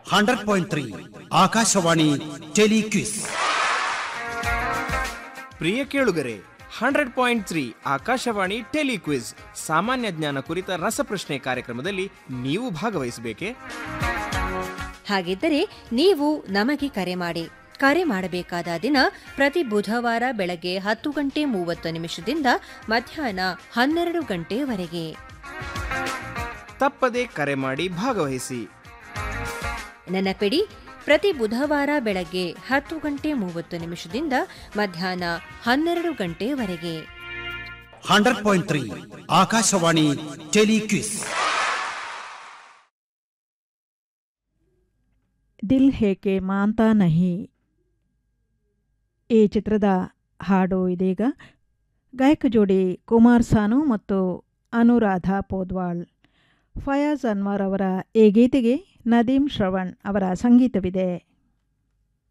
hundred point three Akashvani telequiz ಪ್ರಿಯ ಕೇಳುಗರೆ hundred point three Akashvani telequiz ಸಾಮಾನ್ಯ ಜ್ಞಾನ ಕುರಿತ ರಸಪ್ರಶ್ನೆ ಕಾರ್ಯಕ್ರಮದಲ್ಲಿ ನೀವು ಭಾಗವಹಿಸಬೇಕೆ ಹಾಗಿದ್ದರೆ ನೀವು ನಮಗೆ ಕರೆ ಮಾಡಿ ಕರೆ ಮಾಡಬೇಕಾದ ದಿನ ಪ್ರತಿ ಬುಧವಾರ ಬೆಳಗ್ಗೆ ಹತ್ತು ಗಂಟೆ ಮೂವತ್ತು ನಿಮಿಷದಿಂದ ಮಧ್ಯಾಹ್ನ ಹನ್ನೆರಡು ಗಂಟೆಯವರೆಗೆ ತಪ್ಪದೆ ಕರೆ ಮಾಡಿ ಭಾಗವಹಿಸಿ ನೆನಪಿಡಿ ಪ್ರತಿ ಬುಧವಾರ ಬೆಳಗ್ಗೆ ಹತ್ತು ಗಂಟೆ ಮೂವತ್ತು ನಿಮಿಷದಿಂದ ಮಧ್ಯಾಹ್ನ ಹನ್ನೆರಡು ಗಂಟೆಯವರೆಗೆ hundred point three Akashvani telequiz Dil Hai Ki Manta Nahi ಈ ಚಿತ್ರದ ಹಾಡು ಇದೀಗ ಗಾಯಕ ಜೋಡಿ ಕುಮಾರ್ ಸಾನು ಮತ್ತು ಅನುರಾಧ ಪೋದ್ವಾಳ್ ಫಯಾಜ್ ಅನ್ವರ್ ಅವರ ಈ ಗೀತೆಗೆ ನದೀಮ್ ಶ್ರವಣ್ ಅವರ ಸಂಗೀತವಿದೆ